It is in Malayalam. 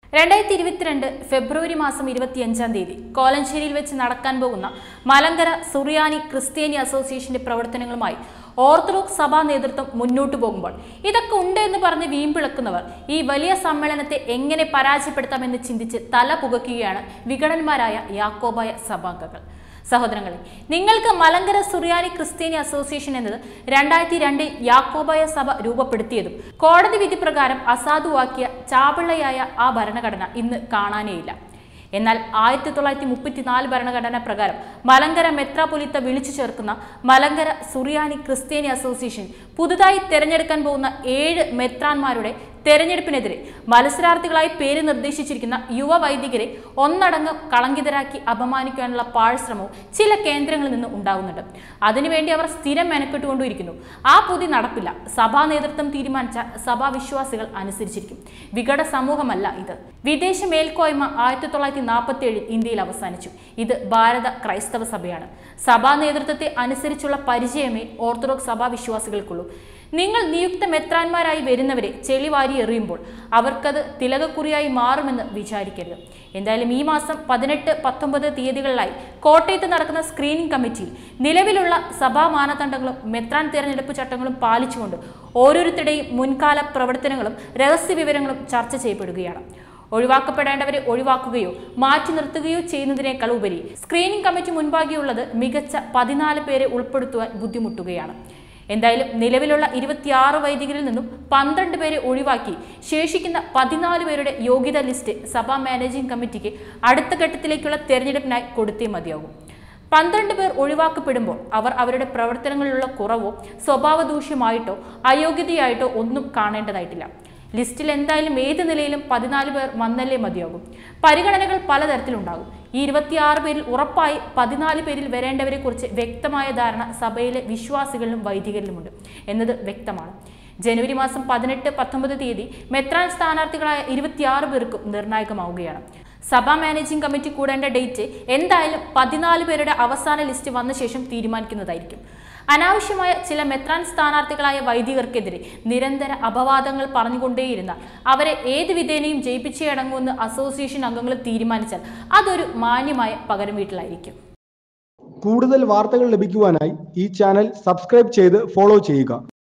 രണ്ടായിരത്തി ഇരുപത്തിരണ്ട് ഫെബ്രുവരി മാസം ഇരുപത്തിയഞ്ചാം തീയതി കോലഞ്ചേരിയിൽ വെച്ച് നടക്കാൻ പോകുന്ന മലങ്കര സുറിയാനി ക്രിസ്ത്യാനി അസോസിയേഷന്റെ പ്രവർത്തനങ്ങളുമായി ഓർത്തഡോക്സ് സഭാ നേതൃത്വം മുന്നോട്ടു പോകുമ്പോൾ ഇതൊക്കെ ഉണ്ട് എന്ന് പറഞ്ഞ് വീമ്പിളക്കുന്നവർ ഈ വലിയ സമ്മേളനത്തെ എങ്ങനെ പരാജയപ്പെടുത്താമെന്ന് ചിന്തിച്ച് തല പുകയ്ക്കുകയാണ് വിഘടന്മാരായ യാക്കോബായ സഭാംഗങ്ങൾ സഹോദരങ്ങളെ നിങ്ങൾക്ക് മലങ്കര സുറിയാനി ക്രിസ്ത്യാനി അസോസിയേഷൻ എന്നത് രണ്ടായിരത്തി രണ്ടിൽ യാക്കോബായ സഭ രൂപപ്പെടുത്തിയതും കോടതി വിധി പ്രകാരം അസാധുവാക്കിയ ചാപിള്ളയായ ആ ഭരണഘടന ഇന്ന് കാണാനേയില്ല എന്നാൽ ആയിരത്തി തൊള്ളായിരത്തി മുപ്പത്തിനാല് ഭരണഘടന പ്രകാരം മലങ്കര മെത്രാപൊലിത്ത വിളിച്ചു ചേർക്കുന്ന മലങ്കര സുറിയാനി ക്രിസ്ത്യാനി അസോസിയേഷൻ പുതുതായി തെരഞ്ഞെടുക്കാൻ പോകുന്ന ഏഴ് മെത്രാന്മാരുടെ തെരഞ്ഞെടുപ്പിനെതിരെ മത്സരാർത്ഥികളായി പേര് നിർദ്ദേശിച്ചിരിക്കുന്ന യുവ വൈദികരെ ഒന്നടങ്കം കളങ്കിതരാക്കി അപമാനിക്കാനുള്ള പാഴ്ശ്രമവും ചില കേന്ദ്രങ്ങളിൽ നിന്ന് ഉണ്ടാകുന്നുണ്ട് അതിനുവേണ്ടി അവർ സ്ഥിരം മെനക്കെട്ടുകൊണ്ടിരിക്കുന്നു ആ പുതി നടപ്പില്ല സഭാ നേതൃത്വം തീരുമാനിച്ച സഭാ വിശ്വാസികൾ അനുസരിച്ചിരിക്കും വികട സമൂഹമല്ല ഇത് വിദേശ മേൽക്കോയ്മ ആയിരത്തി തൊള്ളായിരത്തി നാൽപ്പത്തി ഏഴിൽ ഇന്ത്യയിൽ അവസാനിച്ചു ഇത് ഭാരത ക്രൈസ്തവ സഭയാണ് സഭാ നേതൃത്വത്തെ അനുസരിച്ചുള്ള പരിചയമേ ഓർത്തഡോക്സ് സഭാ വിശ്വാസികൾക്കുള്ളൂ നിങ്ങൾ നിയുക്ത മെത്രാന്മാരായി വരുന്നവരെ ചെളിവാരി എറിയുമ്പോൾ അവർക്കത് തിലകക്കുറിയായി മാറുമെന്ന് വിചാരിക്കരുത് എന്തായാലും ഈ മാസം പതിനെട്ട് പത്തൊമ്പത് തീയതികളിലായി കോട്ടയത്ത് നടക്കുന്ന സ്ക്രീനിംഗ് കമ്മിറ്റിയിൽ നിലവിലുള്ള സഭാ മാനദണ്ഡങ്ങളും മെത്രാൻ തെരഞ്ഞെടുപ്പ് ചട്ടങ്ങളും പാലിച്ചുകൊണ്ട് ഓരോരുത്തരുടെയും മുൻകാല പ്രവർത്തനങ്ങളും രഹസ്യ വിവരങ്ങളും ചർച്ച ചെയ്യപ്പെടുകയാണ് ഒഴിവാക്കപ്പെടേണ്ടവരെ ഒഴിവാക്കുകയോ മാറ്റി നിർത്തുകയോ ചെയ്യുന്നതിനേക്കാൾ ഉപരി സ്ക്രീനിംഗ് കമ്മിറ്റി മുൻപാകെയുള്ളത് മികച്ച പതിനാല് പേരെ ഉൾപ്പെടുത്തുവാൻ ബുദ്ധിമുട്ടുകയാണ് എന്തായാലും നിലവിലുള്ള ഇരുപത്തിയാറ് വൈദികരിൽ നിന്നും പന്ത്രണ്ട് പേരെ ഒഴിവാക്കി ശേഷിക്കുന്ന പതിനാല് പേരുടെ യോഗ്യതാ ലിസ്റ്റ് സഭാ മാനേജിംഗ് കമ്മിറ്റിക്ക് അടുത്ത ഘട്ടത്തിലേക്കുള്ള തെരഞ്ഞെടുപ്പിനായി കൊടുത്തേ മതിയാകും പന്ത്രണ്ട് പേർ ഒഴിവാക്കപ്പെടുമ്പോൾ അവർ അവരുടെ പ്രവർത്തനങ്ങളിലുള്ള കുറവോ സ്വഭാവ ദൂഷ്യമായിട്ടോ അയോഗ്യതയായിട്ടോ ഒന്നും കാണേണ്ടതായിട്ടില്ല ലിസ്റ്റിൽ എന്തായാലും ഏത് നിലയിലും പതിനാല് പേർ വന്നല്ലേ മതിയാകും പരിഗണനകൾ പലതരത്തിലുണ്ടാകും ഈ ഇരുപത്തിയാറ് പേരിൽ ഉറപ്പായി പതിനാല് പേരിൽ വരേണ്ടവരെ കുറിച്ച് വ്യക്തമായ ധാരണ സഭയിലെ വിശ്വാസികളിലും വൈദികരിലുമുണ്ട് എന്നത് വ്യക്തമാണ് ജനുവരി മാസം പതിനെട്ട് പത്തൊമ്പത് തീയതി മെത്രാൻ സ്ഥാനാർത്ഥികളായ ഇരുപത്തിയാറ് പേർക്കും നിർണായകമാവുകയാണ് സഭാ മാനേജിംഗ് കമ്മിറ്റി കൂടേണ്ട ഡേറ്റ് എന്തായാലും പതിനാല് പേരുടെ അവസാന ലിസ്റ്റ് വന്ന ശേഷം തീരുമാനിക്കുന്നതായിരിക്കും അനാവശ്യമായ ചില മെത്രാൻ സ്ഥാനാർത്ഥികളായ വൈദികർക്കെതിരെ നിരന്തര അപവാദങ്ങൾ പറഞ്ഞുകൊണ്ടേയിരുന്ന അവരെ ഏത് വിധേനയും ജയിപ്പിച്ചേ അടങ്ങുമെന്ന് അസോസിയേഷൻ അംഗങ്ങൾ തീരുമാനിച്ചാൽ അതൊരു മാന്യമായ പകരം വീട്ടിലായിരിക്കും കൂടുതൽ വാർത്തകൾ ലഭിക്കുവാനായി ഈ ചാനൽ സബ്സ്ക്രൈബ് ചെയ്ത് ഫോളോ ചെയ്യുക